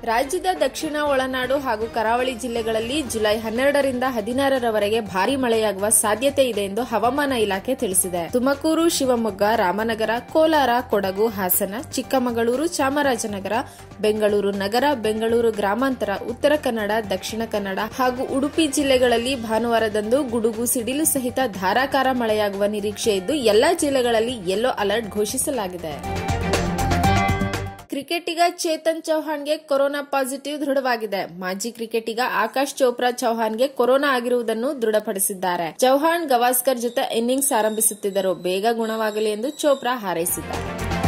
ರಾಜ್ಯದ ದಕ್ಷಿಣ ಒಳನಾಡು ಹಾಗೂ ಕರಾವಳಿ ಜಿಲ್ಲೆಗಳಲ್ಲಿ ಜುಲೈ ಹನ್ನೆರಡರಿಂದ ಹದಿನಾರರವರೆಗೆ ಭಾರಿ ಮಳೆಯಾಗುವ ಸಾಧ್ಯತೆ ಇದೆ ಎಂದು ಹವಾಮಾನ ಇಲಾಖೆ ತಿಳಿಸಿದೆ ತುಮಕೂರು ಶಿವಮೊಗ್ಗ ರಾಮನಗರ ಕೋಲಾರ ಕೊಡಗು ಹಾಸನ ಚಿಕ್ಕಮಗಳೂರು ಚಾಮರಾಜನಗರ ಬೆಂಗಳೂರು ನಗರ ಬೆಂಗಳೂರು ಗ್ರಾಮಾಂತರ ಉತ್ತರ ಕನ್ನಡ ದಕ್ಷಿಣ ಕನ್ನಡ ಹಾಗೂ ಉಡುಪಿ ಜಿಲ್ಲೆಗಳಲ್ಲಿ ಭಾನುವಾರದಂದು ಗುಡುಗು ಸಿಡಿಲು ಸಹಿತ ಧಾರಾಕಾರ ಮಳೆಯಾಗುವ ನಿರೀಕ್ಷೆ ಇದ್ದು ಎಲ್ಲಾ ಜಿಲ್ಲೆಗಳಲ್ಲಿ ಯೆಲ್ಲೋ ಅಲರ್ಟ್ ಘೋಷಿಸಲಾಗಿದೆ ಕ್ರಿಕೆಟಿಗ ಚೇತನ್ ಚೌಹಾಣ್ಗೆ ಕೊರೋನಾ ಪಾಸಿಟಿವ್ ದೃಢವಾಗಿದೆ ಮಾಜಿ ಕ್ರಿಕೆಟಿಗ ಆಕಾಶ್ ಚೋಪ್ರಾ ಚೌಹಾಣ್ಗೆ ಕೊರೋನಾ ಆಗಿರುವುದನ್ನು ದೃಢಪಡಿಸಿದ್ದಾರೆ ಚೌಹಾಣ್ ಗವಾಸ್ಕರ್ ಜೊತೆ ಇನ್ನಿಂಗ್ಸ್ ಆರಂಭಿಸುತ್ತಿದ್ದರು ಬೇಗ ಗುಣವಾಗಲಿ ಎಂದು ಚೋಪ್ರಾ ಹಾರೈಸಿದ್ದಾರೆ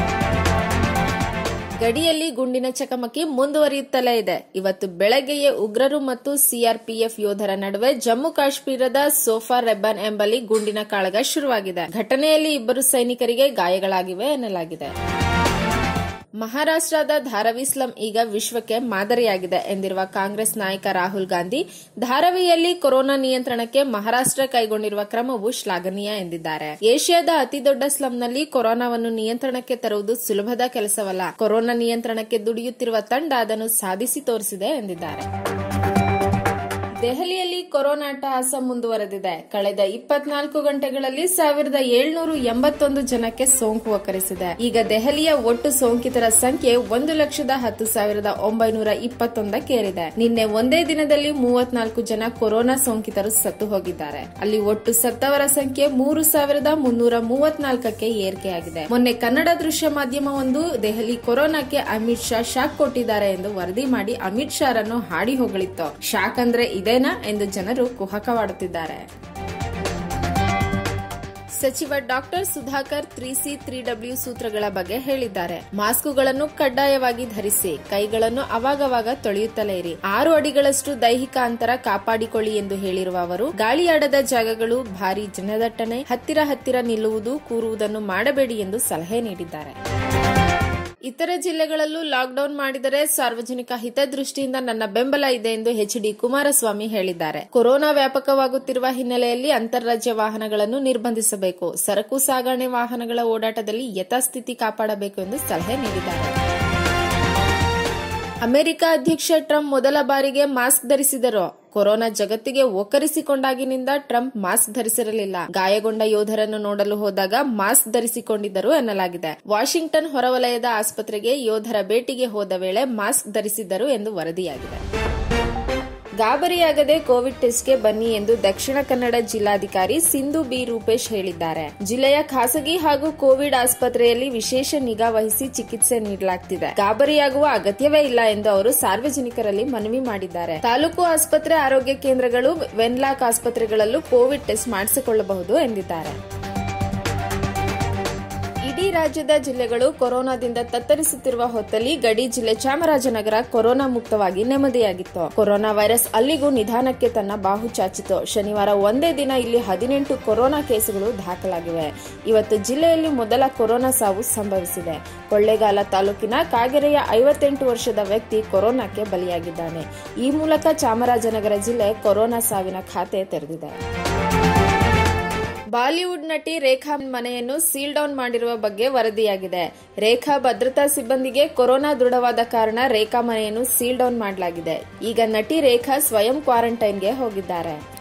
ಗಡಿಯಲ್ಲಿ ಗುಂಡಿನ ಚಕಮಕಿ ಮುಂದುವರಿಯುತ್ತಲೇ ಇದೆ ಇವತ್ತು ಬೆಳಗ್ಗೆಯೇ ಉಗ್ರರು ಮತ್ತು ಸಿಆರ್ಪಿಎಫ್ ಯೋಧರ ನಡುವೆ ಜಮ್ಮು ಕಾಶ್ಮೀರದ ಸೋಫಾ ರೆಬ್ಬನ್ ಎಂಬಲ್ಲಿ ಗುಂಡಿನ ಕಾಳಗ ಶುರುವಾಗಿದೆ ಘಟನೆಯಲ್ಲಿ ಇಬ್ಬರು ಸೈನಿಕರಿಗೆ ಗಾಯಗಳಾಗಿವೆ ಎನ್ನಲಾಗಿದೆ ಮಹಾರಾಷ್ಟದ ಧಾರಾವಿ ಸ್ಲಂ ಈಗ ವಿಶ್ವಕ್ಕೆ ಮಾದರಿಯಾಗಿದೆ ಎಂದಿರುವ ಕಾಂಗ್ರೆಸ್ ನಾಯಕ ರಾಹುಲ್ ಗಾಂಧಿ ಧಾರಾವಿಯಲ್ಲಿ ಕೊರೋನಾ ನಿಯಂತ್ರಣಕ್ಕೆ ಮಹಾರಾಷ್ಟ ಕೈಗೊಂಡಿರುವ ಕ್ರಮವು ಶ್ಲಾಘನೀಯ ಎಂದಿದ್ದಾರೆ ಏಷ್ಯಾದ ಅತಿದೊಡ್ಡ ಸ್ಲಂನಲ್ಲಿ ಕೊರೋನಾವನ್ನು ನಿಯಂತ್ರಣಕ್ಕೆ ತರುವುದು ಸುಲಭದ ಕೆಲಸವಲ್ಲ ಕೊರೋನಾ ನಿಯಂತ್ರಣಕ್ಕೆ ದುಡಿಯುತ್ತಿರುವ ತಂಡ ಅದನ್ನು ಸಾಧಿಸಿ ತೋರಿಸಿದೆ ಎಂದಿದ್ದಾರೆ ದೆಹಲಿಯಲ್ಲಿ ಕೊರೋನಾ ಅಟ್ಟಹಾಸ ಮುಂದುವರೆದಿದೆ ಕಳೆದ ಇಪ್ಪತ್ನಾಲ್ಕು ಗಂಟೆಗಳಲ್ಲಿ ಸಾವಿರದ ಏಳ್ನೂರು ಎಂಬತ್ತೊಂದು ಜನಕ್ಕೆ ಸೋಂಕು ಒಕ್ಕರಿಸಿದೆ ಈಗ ದೆಹಲಿಯ ಒಟ್ಟು ಸೋಂಕಿತರ ಸಂಖ್ಯೆ ಒಂದು ಲಕ್ಷದ ಹತ್ತು ಸಾವಿರದ ಒಂಬೈನೂರ ಇಪ್ಪತ್ತೊಂದಕ್ಕೇರಿದೆ ನಿನ್ನೆ ಒಂದೇ ದಿನದಲ್ಲಿ ಮೂವತ್ನಾಲ್ಕು ಜನ ಕೊರೋನಾ ಸೋಂಕಿತರು ಸತ್ತು ಹೋಗಿದ್ದಾರೆ ಅಲ್ಲಿ ಒಟ್ಟು ಸತ್ತವರ ಸಂಖ್ಯೆ ಮೂರು ಸಾವಿರದ ಮುನ್ನೂರ ಮೂವತ್ನಾಲ್ಕಕ್ಕೆ ಏರಿಕೆಯಾಗಿದೆ ಮೊನ್ನೆ ಕನ್ನಡ ದೃಶ್ಯ ಮಾಧ್ಯಮವೊಂದು ದೆಹಲಿ ಕೊರೋನಾಕ್ಕೆ ಅಮಿತ್ ಶಾ ಶಾಕ್ ಕೊಟ್ಟಿದ್ದಾರೆ ಎಂದು ವರದಿ ಮಾಡಿ ಅಮಿತ್ ಶಾರನ್ನು ಹಾಡಿ ಹೊಗಳಿತ್ತು ಶಾಕ್ ಅಂದ್ರೆ ಇದೇನಾ ಎಂದು ಜನರು ಕುಹಕವಾಡುತ್ತಿದ್ದಾರೆ ಸಚಿವ doctor Sudhakar three C three W ಸೂತ್ರಗಳ ಬಗ್ಗೆ ಹೇಳಿದ್ದಾರೆ ಮಾಸ್ಕುಗಳನ್ನು ಕಡ್ಡಾಯವಾಗಿ ಧರಿಸಿ ಕೈಗಳನ್ನು ಅವಾಗವಾಗ ತೊಳೆಯುತ್ತಲೇ ಇರಿ ಆರು ಅಡಿಗಳಷ್ಟು ದೈಹಿಕ ಅಂತರ ಕಾಪಾಡಿಕೊಳ್ಳಿ ಎಂದು ಹೇಳಿರುವ ಅವರು ಗಾಳಿಯಾಡದ ಜಾಗಗಳು ಭಾರಿ ಜನದಟ್ಟಣೆ ಹತ್ತಿರ ಹತ್ತಿರ ನಿಲ್ಲುವುದು ಕೂರುವುದನ್ನು ಮಾಡಬೇಡಿ ಎಂದು ಸಲಹೆ ನೀಡಿದ್ದಾರೆ ಇತರ ಜಿಲ್ಲೆಗಳಲ್ಲೂ ಲಾಕ್ಡೌನ್ ಮಾಡಿದರೆ ಸಾರ್ವಜನಿಕ ಹಿತದೃಷ್ಟಿಯಿಂದ ನನ್ನ ಬೆಂಬಲ ಇದೆ ಎಂದು ಎಚ್ ಡಿ ಕುಮಾರಸ್ವಾಮಿ ಹೇಳಿದ್ದಾರೆ ಕೊರೋನಾ ವ್ಯಾಪಕವಾಗುತ್ತಿರುವ ಹಿನ್ನೆಲೆಯಲ್ಲಿ ಅಂತಾರಾಜ್ಯ ವಾಹನಗಳನ್ನು ನಿರ್ಬಂಧಿಸಬೇಕು ಸರಕು ಸಾಗಣೆ ವಾಹನಗಳ ಓಡಾಟದಲ್ಲಿ ಯಥಾಸ್ಥಿತಿ ಕಾಪಾಡಬೇಕು ಎಂದು ಸಲಹೆ ನೀಡಿದ್ದಾರೆ ಅಮೆರಿಕ ಅಧ್ಯಕ್ಷ ಟ್ರಂಪ್ ಮೊದಲ ಬಾರಿಗೆ ಮಾಸ್ಕ್ ಧರಿಸಿದರು ಕೊರೋನಾ ಜಗತ್ತಿಗೆ ಒಕ್ಕರಿಸಿಕೊಂಡಾಗಿನಿಂದ ಟ್ರಂಪ್ ಮಾಸ್ಕ್ ಧರಿಸಿರಲಿಲ್ಲ ಗಾಯಗೊಂಡ ಯೋಧರನ್ನು ನೋಡಲು ಹೋದಾಗ ಮಾಸ್ಕ್ ಧರಿಸಿಕೊಂಡಿದ್ದರು ಎನ್ನಲಾಗಿದೆ ವಾಷಿಂಗ್ಟನ್ ಹೊರವಲಯದ ಆಸ್ಪತ್ರೆಗೆ ಯೋಧರ ಭೇಟಿಗೆ ಹೋದ ವೇಳೆ ಮಾಸ್ಕ್ ಧರಿಸಿದ್ದರು ಎಂದು ವರದಿಯಾಗಿದೆ ಗಾಬರಿಯಾಗದೆ ಕೋವಿಡ್ ಟೆಸ್ಟ್ಗೆ ಬನ್ನಿ ಎಂದು ದಕ್ಷಿಣ ಕನ್ನಡ ಜಿಲ್ಲಾಧಿಕಾರಿ ಸಿಂಧು ಬಿ ರೂಪೇಶ್ ಹೇಳಿದ್ದಾರೆ ಜಿಲ್ಲೆಯ ಖಾಸಗಿ ಹಾಗೂ ಕೋವಿಡ್ ಆಸ್ಪತ್ರೆಯಲ್ಲಿ ವಿಶೇಷ ನಿಗಾ ವಹಿಸಿ ಚಿಕಿತ್ಸೆ ನೀಡಲಾಗುತ್ತಿದೆ ಗಾಬರಿಯಾಗುವ ಅಗತ್ಯವೇ ಇಲ್ಲ ಎಂದು ಅವರು ಸಾರ್ವಜನಿಕರಲ್ಲಿ ಮನವಿ ಮಾಡಿದ್ದಾರೆ ತಾಲೂಕು ಆಸ್ಪತ್ರೆ ಆರೋಗ್ಯ ಕೇಂದ್ರಗಳು ವೆನ್ಲಾಕ್ ಆಸ್ಪತ್ರೆಗಳಲ್ಲೂ ಕೋವಿಡ್ ಟೆಸ್ಟ್ ಮಾಡಿಸಿಕೊಳ್ಳಬಹುದು ಎಂದಿದ್ದಾರೆ ಇಡೀ ರಾಜ್ಯದ ಜಿಲ್ಲೆಗಳು ಕೊರೋನಾದಿಂದ ತತ್ತರಿಸುತ್ತಿರುವ ಹೊತ್ತಲ್ಲಿ ಗಡಿ ಜಿಲ್ಲೆ ಚಾಮರಾಜನಗರ ಕೊರೋನಾ ಮುಕ್ತವಾಗಿ ನೆಮ್ಮದಿಯಾಗಿತ್ತು ಕೊರೋನಾ ವೈರಸ್ ಅಲ್ಲಿಗೂ ನಿಧಾನಕ್ಕೆ ತನ್ನ ಬಾಹು ಚಾಚಿತು ಶನಿವಾರ ಒಂದೇ ದಿನ ಇಲ್ಲಿ ಹದಿನೆಂಟು ಕೊರೋನಾ ಕೇಸುಗಳು ದಾಖಲಾಗಿವೆ ಇವತ್ತು ಜಿಲ್ಲೆಯಲ್ಲಿ ಮೊದಲ ಕೊರೋನಾ ಸಾವು ಸಂಭವಿಸಿದೆ ಕೊಳ್ಳೇಗಾಲ ತಾಲೂಕಿನ ಕಾಗೆರೆಯ ಐವತ್ತೆಂಟು ವರ್ಷದ ವ್ಯಕ್ತಿ ಕೊರೋನಾಕ್ಕೆ ಬಲಿಯಾಗಿದ್ದಾನೆ ಈ ಮೂಲಕ ಚಾಮರಾಜನಗರ ಜಿಲ್ಲೆ ಕೊರೋನಾ ಸಾವಿನ ಖಾತೆ ತೆರೆದಿದೆ ಬಾಲಿವುಡ್ ನಟಿ ರೇಖಾ ಮನೆಯನ್ನು ಸೀಲ್ ಡೌನ್ ಮಾಡಿರುವ ಬಗ್ಗೆ ವರದಿಯಾಗಿದೆ ರೇಖಾ ಭದ್ರತಾ ಸಿಬ್ಬಂದಿಗೆ ಕೊರೋನಾ ದೃಢವಾದ ಕಾರಣ ರೇಖಾ ಮನೆಯನ್ನು ಸೀಲ್ ಡೌನ್ ಮಾಡಲಾಗಿದೆ ಈಗ ನಟಿ ರೇಖಾ ಸ್ವಯಂ ಕ್ವಾರಂಟೈನ್ಗೆ ಹೋಗಿದ್ದಾರೆ